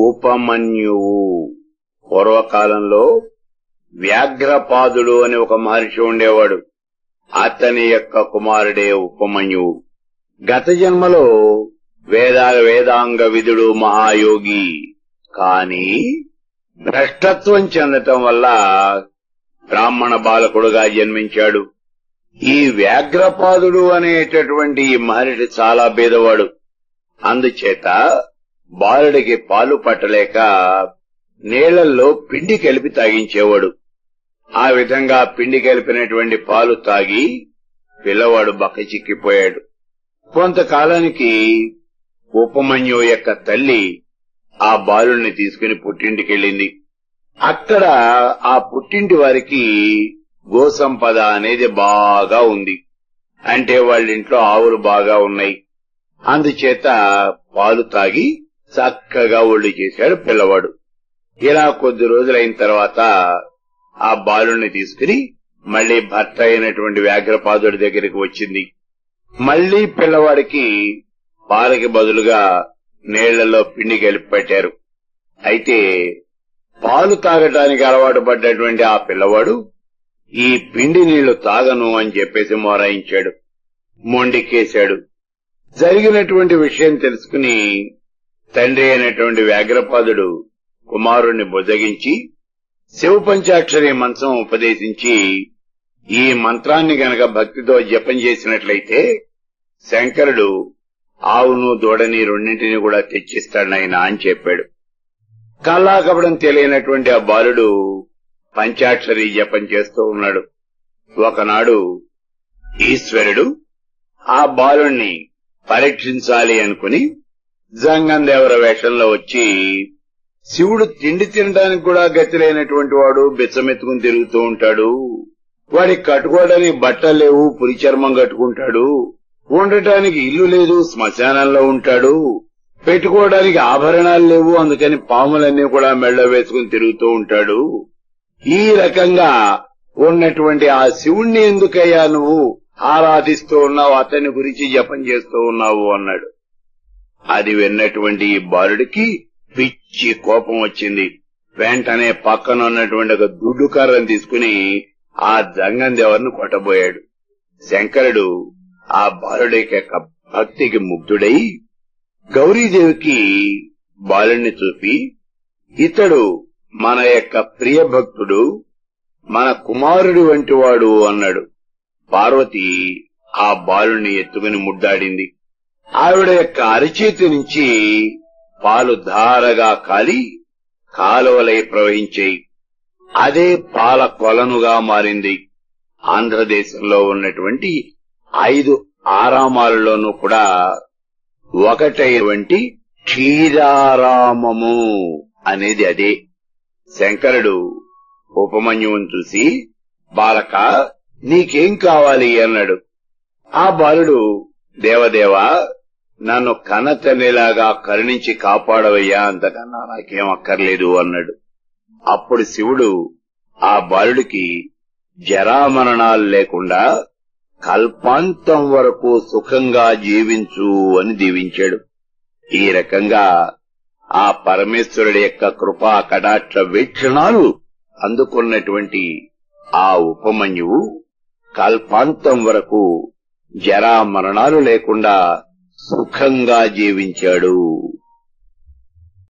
ఉపమన్యువు పూర్వకాలంలో వ్యాఘ్రపాదుడు అని ఒక మహర్షి ఉండేవాడు అతని యొక్క కుమారుడే ఉపమన్యువు గత జన్మలో వేదాల వేదాంగ విధుడు మహాయోగి కాని భ్రష్టత్వం చెందటం వల్ల బ్రాహ్మణ బాలకుడుగా జన్మించాడు ఈ వ్యాఘ్రపాదుడు అనేటటువంటి ఈ మహర్షి చాలా బీదవాడు అందుచేత బాలుడికి పాలు పట్టలేక నీళ్లలో పిండి కలిపి తాగించేవాడు ఆ విధంగా పిండి కలిపినటువంటి పాలు తాగి పిల్లవాడు బక్క చిక్కిపోయాడు కొంతకాలానికి ఉపమన్యు యొక్క తల్లి ఆ బాలుణ్ణి తీసుకుని పుట్టింటికెళ్ళింది అక్కడ ఆ పుట్టింటి వారికి గోసంపద అనేది బాగా ఉంది అంటే వాళ్ళ ఇంట్లో ఆవులు బాగా ఉన్నాయి అందుచేత పాలు తాగి చక్కగా ఒళ్ళు చేశాడు పిల్లవాడు ఇలా కొద్ది రోజులైన తర్వాత ఆ బాలుణ్ణి తీసుకుని మళ్లీ భర్త అయినటువంటి వ్యాఘ్రపాదుడి దగ్గరికి వచ్చింది మళ్లీ పిల్లవాడికి పాలకి బదులుగా నీళ్లలో పిండి కలిపి పెట్టారు అయితే పాలు తాగటానికి అలవాటు పడ్డటువంటి ఆ పిల్లవాడు ఈ పిండి నీళ్లు తాగను అని చెప్పేసి మొరాయించాడు మొండికేశాడు జరిగినటువంటి విషయం తెలుసుకుని తండ్రి అయినటువంటి వ్యాఘ్రపాదుడు కుమారుణ్ణి బుజ్జగించి శివ పంచాక్షరి మంత్రం ఉపదేశించి ఈ మంత్రాన్ని గనక భక్తితో జపం చేసినట్లయితే శంకరుడు ఆవును దూడని రెండింటిని కూడా తెచ్చిస్తాడనైనా అని చెప్పాడు కల్లాకపడం తెలియనటువంటి ఆ బాలుడు పంచాక్షరి జపం చేస్తూ ఉన్నాడు ఒకనాడు ఈశ్వరుడు ఆ బాలుణ్ణి పరీక్షించాలి అనుకుని జంగందేవర వేషంలో వచ్చి శివుడు తిండి తినడానికి కూడా గతి లేనటువంటి వాడు బెచ్చమెత్తుకుని తిరుగుతూ ఉంటాడు వాడికి కట్టుకోవడానికి బట్టలు లేవు పులి చర్మం కట్టుకుంటాడు ఉండటానికి ఇల్లు లేదు శ్మశానంలో ఉంటాడు పెట్టుకోవడానికి ఆభరణాలు లేవు అందుకని పాములన్నీ కూడా మెళ్ళ వేసుకుని తిరుగుతూ ఉంటాడు ఈ రకంగా ఉన్నటువంటి ఆ శివుణ్ణి ఎందుకయ్యా నువ్వు ఆరాధిస్తూ ఉన్నావు అతని గురించి జపం చేస్తూ ఉన్నావు అన్నాడు అది విన్నటువంటి ఈ బాలుడికి పిచ్చి కోపం వచ్చింది వెంటనే పక్కన ఉన్నటువంటి ఒక దుడ్డు కర్రను తీసుకుని ఆ జంగం దేవర్ను కొట్టబోయాడు శంకరుడు ఆ బాలుడి యొక్క భక్తికి ముగ్ధుడై గౌరీదేవికి బాలుణ్ణి చూపి ఇతడు మన యొక్క ప్రియ భక్తుడు మన కుమారుడు వంటి వాడు అన్నాడు పార్వతి ఆ బాలుణ్ణి ఎత్తుకుని ముద్దాడింది ఆవిడ యొక్క అరచేతి నుంచి పాలు ధారగా కాలి కాలువలై ప్రవహించాయి అదే పాల కొలనుగా మారింది ఆంధ్రదేశంలో ఉన్నటువంటి ఐదు ఆరామాలలోనూ కూడా ఒకటైనటువంటి క్షీరారామము అనేది అదే శంకరుడు ఉపమన్యువును చూసి బాలక నీకేం కావాలి అన్నాడు ఆ బాలుడు దేవదేవా నన్ను కనతనేలాగా కరుణించి కాపాడవయ్యా అంతకన్నా నాకేం అక్కర్లేదు అన్నాడు అప్పుడు శివుడు ఆ బాలుడికి జరామరణాలు లేకుండా కల్పాంతం వరకు సుఖంగా జీవించు అని దీవించాడు ఈ రకంగా ఆ పరమేశ్వరుడి యొక్క కృపా కటాక్ష వీక్షణాలు అందుకున్నటువంటి ఆ ఉపమన్యువు కల్పాంతం వరకు జరా మరణాలు లేకుండా సుఖంగా జీవించాడు